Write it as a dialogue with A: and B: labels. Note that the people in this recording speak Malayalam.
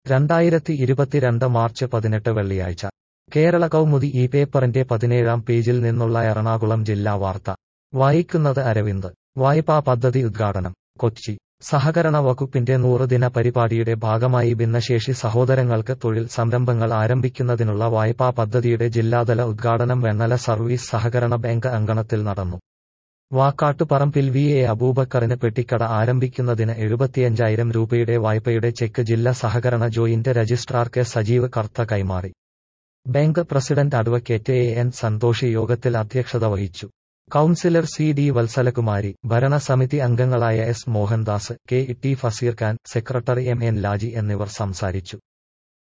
A: രണ്ടായിരത്തി ഇരുപത്തിരണ്ട് മാർച്ച് പതിനെട്ട് വെള്ളിയാഴ്ച കേരള കൗമുദി ഈ പേപ്പറിന്റെ പതിനേഴാം പേജിൽ നിന്നുള്ള എറണാകുളം ജില്ലാ വാർത്ത വായിക്കുന്നത് അരവിന്ദ് വായ്പാ പദ്ധതി ഉദ്ഘാടനം കൊച്ചി സഹകരണ വകുപ്പിന്റെ നൂറുദിന പരിപാടിയുടെ ഭാഗമായി ഭിന്നശേഷി സഹോദരങ്ങൾക്ക് തൊഴിൽ സംരംഭങ്ങൾ ആരംഭിക്കുന്നതിനുള്ള വായ്പാ പദ്ധതിയുടെ ജില്ലാതല ഉദ്ഘാടനം വെണ്ണല സർവീസ് സഹകരണ ബാങ്ക് അങ്കണത്തിൽ നടന്നു വാക്കാട്ടുപറമ്പിൽ വി എ അബൂബക്കറിന് പെട്ടിക്കട ആരംഭിക്കുന്നതിന് എഴുപത്തിയഞ്ചായിരം രൂപയുടെ വായ്പയുടെ ചെക്ക് ജില്ലാ സഹകരണ joint registrar K Sajeev Kartha കൈമാറി bank president advocate A N Santhosh യോഗത്തിൽ അധ്യക്ഷത വഹിച്ചു കൌൺസിലർ സി ഡി വത്സലകുമാരി ഭരണസമിതി അംഗങ്ങളായ S Mohandas K T Faseer Khan secretary M N Laji എന്നിവർ സംസാരിച്ചു